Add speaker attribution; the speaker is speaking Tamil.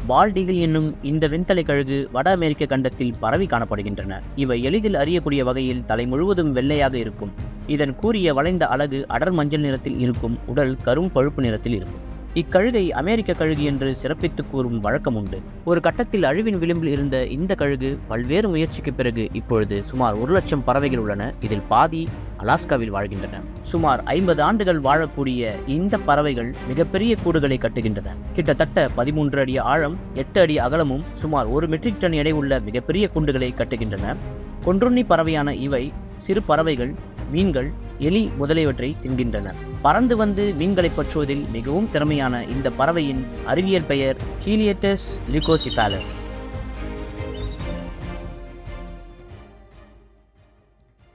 Speaker 1: பால்டிகில் என்னும் இந்த விண்தலை கழுகு வட அமெரிக்க கண்டத்தில் பரவி காணப்படுகின்றன இவை எளிதில் அறியக்கூடிய வகையில் தலை முழுவதும் வெள்ளையாக இருக்கும் இதன் கூரிய வளைந்த அலகு அடர் மஞ்சள் நிறத்தில் இருக்கும் உடல் கரும் பழுப்பு நிறத்தில் இருக்கும் இக்கழுகை அமெரிக்க கழுகு என்று சிறப்பித்து கூறும் வழக்கம் உண்டு ஒரு கட்டத்தில் அழிவின் விளிம்பில் இருந்த இந்த கழுகு பல்வேறு முயற்சிக்கு பிறகு இப்பொழுது சுமார் ஒரு லட்சம் பறவைகள் உள்ளன இதில் பாதி அலாஸ்காவில் வாழ்கின்றன சுமார் ஐம்பது ஆண்டுகள் வாழக்கூடிய இந்த பறவைகள் மிகப்பெரிய கூடுகளை கட்டுகின்றன கிட்டத்தட்ட பதிமூன்று அடி ஆழம் எட்டு அடி அகலமும் சுமார் ஒரு மெட்ரிக் டன் எடை உள்ள மிகப்பெரிய குண்டுகளை கட்டுகின்றன கொன்றுண்ணி பறவையான இவை சிறு பறவைகள் மீன்கள் எலி முதலியவற்றை தின்கின்றன பறந்து வந்து மீன்களை பற்றுவதில் மிகவும் திறமையான இந்த பறவையின் அறிவியல் பெயர் ஹீலியட்டஸ் லிகோசிஃபாலஸ்